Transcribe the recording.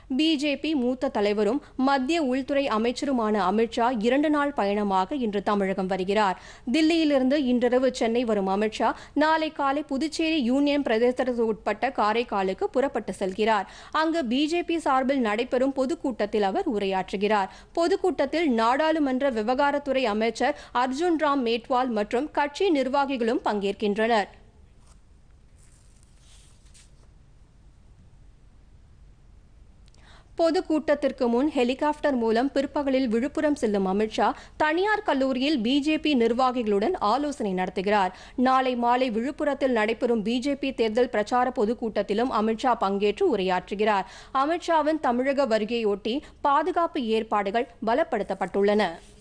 BJP மூத்த தலைவரும் மத்திய உள்துறை அமைச்சருமான அமித்ஷா இரண்டு நாள் பயணமாக இன்று தமிழகம் வருகிறார் தில்லியிலிருந்து இன்றிரவு சென்னை வரும் அமித்ஷா நாளை காலை புதுச்சேரி யூனியன் பிரதேசத்திற்கு உட்பட்ட காரைக்காலுக்கு புறப்பட்டு செல்கிறார் அங்கு பிஜேபி சார்பில் நடைபெறும் பொதுக்கூட்டத்தில் அவர் உரையாற்றுகிறார் பொதுக்கூட்டத்தில் நாடாளுமன்ற விவகாரத்துறை அமைச்சர் அர்ஜுன் ராம் மேட்வால் மற்றும் கட்சி நிர்வாகிகளும் பங்கேற்கின்றனர் பொதுக்கூட்டத்திற்கு முன் ஹெலிகாப்டர் மூலம் பிற்பகலில் விழுப்புரம் செல்லும் அமித்ஷா தனியார் கல்லூரியில் பிஜேபி நிர்வாகிகளுடன் ஆலோசனை நடத்துகிறார் நாளை மாலை விழுப்புரத்தில் நடைபெறும் பிஜேபி தேர்தல் பிரச்சார பொதுக்கூட்டத்திலும் அமித்ஷா பங்கேற்று உரையாற்றுகிறார் அமித்ஷாவின் தமிழக வருகையொட்டி பாதுகாப்பு ஏற்பாடுகள் பலப்படுத்தப்பட்டுள்ளன